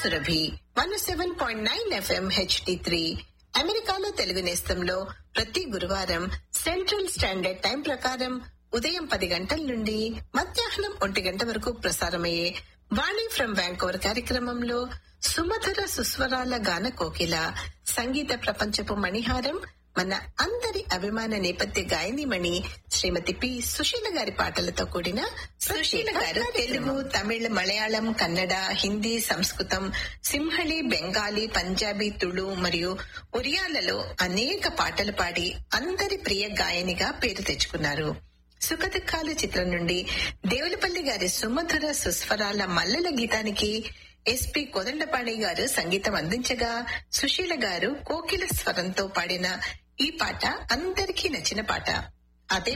Surabhi one seven point nine F M H D three అమెరికాలో తెలుగు నేస్తంలో ప్రతి గురువారం సెంట్రల్ స్టాండర్డ్ టైం ప్రకారం ఉదయం పది గంటల నుండి మధ్యాహ్నం ఒంటి గంట వరకు ప్రసారమయ్యే వాణి ఫ్రం వ్యాంకోవర్ కార్యక్రమంలో సుమధుర సుస్వరాల గాన కోకిల సంగీత ప్రపంచపు మణిహారం మన అందరి అభిమాన నేపథ్య గాయనిమణి శ్రీమతి పి సుశీల గారి పాటలతో కూడిన సుశీల గారు తెలుగు తమిళ మలయాళం కన్నడ హిందీ సంస్కృతం సింహళి బెంగాలీ పంజాబీ తుళు మరియు ఒరియాలలో అనేక పాటలు పాడి అందరి ప్రియ గాయనిగా పేరు తెచ్చుకున్నారు సుఖదుఖాల చిత్రం నుండి దేవులపల్లి గారి సుమధుర సుస్వరాల మల్లెల గీతానికి ఎస్పి కోదండపాణి గారు సంగీతం అందించగా సుశీల గారు కోకిల స్వరంతో పాడిన ఈ పాట అందరికీ నచ్చిన పాట అదే